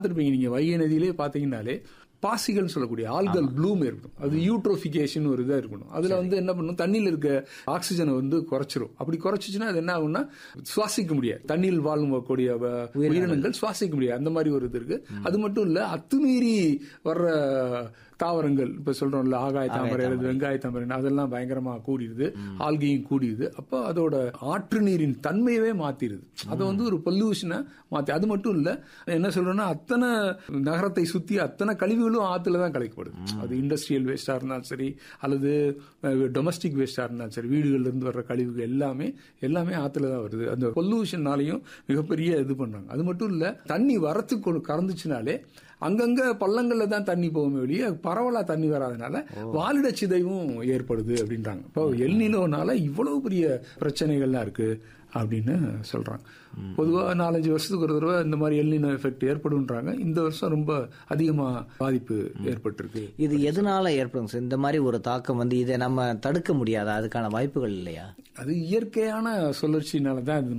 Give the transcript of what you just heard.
பார்த்துருப்பீங்க நீங்க வைகை நதியிலே பாத்தீங்கன்னாலே பாசிகள் சொல்லக்கூடிய ஆல்கல் ப்ளூம் ஏற்படும் அது யூட்ரோபிகேஷன் ஒரு இதா இருக்கணும் அதுல வந்து என்ன பண்ணும் தண்ணியில இருக்க ஆக்சிஜனை வந்து குறைச்சிரும் அப்படி குறைச்சிச்சுன்னா அது என்ன ஆகும்னா சுவாசிக்க முடியாது தண்ணியில் வாழக்கூடிய வ- உயிரினங்கள் சுவாசிக்க முடியாது அந்த மாதிரி ஒரு இது இருக்கு அது மட்டும் இல்ல அத்துமீறி வர்ற தாவரங்கள் இப்ப சொல்றோம்ல ஆகாய தாமரை அல்லது வெங்காய தாமரை அதெல்லாம் பயங்கரமா கூடிடுது ஆல்கையும் கூடிடுது அப்போ அதோட ஆற்று நீரின் தன்மையவே மாத்திடுது அதை வந்து ஒரு பொல்யூஷனை மாத்தி அது மட்டும் இல்ல என்ன சொல்றேன்னா அத்தனை நகரத்தை சுத்தி அத்தனை கழிவுகளும் ஆத்துல தான் கலைக்கப்படுது அது இண்டஸ்ட்ரியல் வேஸ்டா இருந்தாலும் சரி அல்லது டொமஸ்டிக் வேஸ்டா இருந்தாலும் சரி வீடுகள்ல இருந்து வர்ற கழிவுகள் எல்லாமே எல்லாமே ஆத்துல தான் வருது அந்த பொல்யூஷன்னாலையும் மிகப்பெரிய இது பண்றாங்க அது மட்டும் இல்ல தண்ணி வரத்துக்கு கொண்டு கறந்துச்சுனாலே அங்கங்க பள்ளங்கள்ல தான் தண்ணி போகுமே வெளியே பரவலா தண்ணி வராதனால வாலிட சிதைவும் ஏற்படுது அப்படின்றாங்க இப்போ எல்நிலோனால இவ்வளவு பெரிய பிரச்சனைகள்லாம் இருக்கு அப்படின்னு சொல்றாங்க பொதுவா நாலஞ்சு வருஷத்துக்கு ஒரு தடவை இந்த மாதிரி எல்நினோ எஃபெக்ட் ஏற்படுன்றாங்க இந்த வருஷம் ரொம்ப அதிகமா பாதிப்பு ஏற்பட்டிருக்கு இது எதனால ஏற்படும் சார் இந்த மாதிரி ஒரு தாக்கம் வந்து இதை நம்ம தடுக்க முடியாதா அதுக்கான வாய்ப்புகள் இல்லையா அது இயற்கையான சுழற்சினால தான் இது